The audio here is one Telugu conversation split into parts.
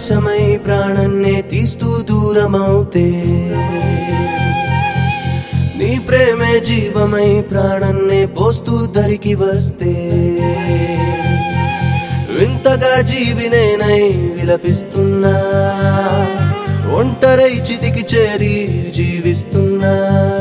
పాశమై ప్రాణన్నే తీస్తూ దూరమవుతే నీ ప్రేమే జీవమై ప్రాణన్నే పోస్తూ దరికి వస్తే వింతగా జీవినేనై విలపిస్తున్నా ఒంటరై చితికి చేరి జీవిస్తున్నా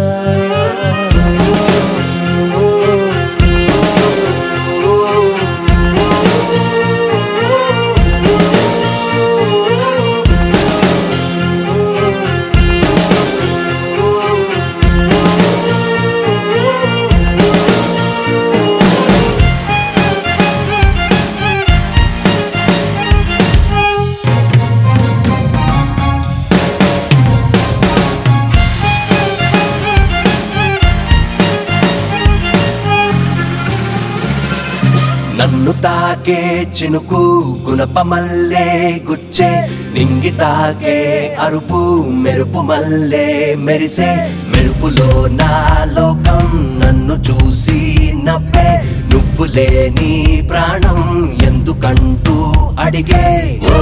నన్ను తాకే చినుకు గుణపమల్లే గుచ్చే నింగి తాకే అరుపు మెరుపు మల్లే మెరిసే మెరుపులో నా లోకం నన్ను చూసి నవ్వే నువ్వు లేని ప్రాణం ఎందుకంటూ అడిగే ఓ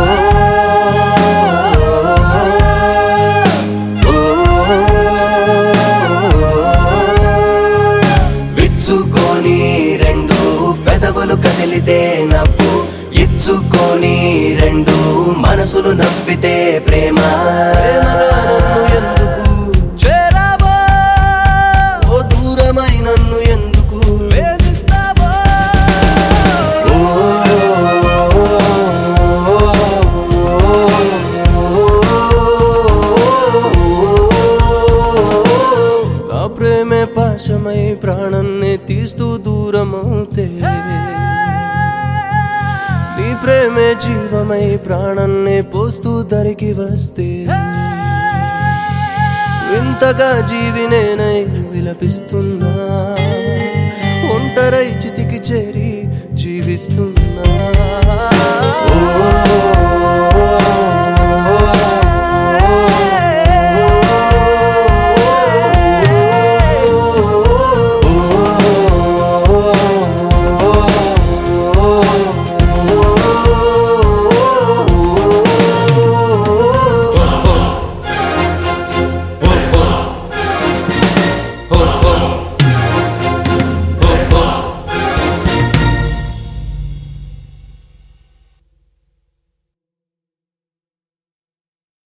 విచ్చుకొని రెండు పెదవులు కదిలితే నవ్వు ఇచ్చుకొని రెండు మనసులు నవ్వితే ప్రేమ ఎందుకు చేరావో ఓ దూరమై నన్ను ఎందుకు వేధిస్తావో నా ప్రేమే పాశమై ప్రాణాన్ని తీస్తూ దూరమవుతే నీ ప్రేమే జీవమై ప్రాణాన్ని పోస్తూ దరికి వస్తే వింతగా జీవినేనై విలపిస్తున్నా ఒంటరై చితికి చేరి జీవిస్తున్నా ఓ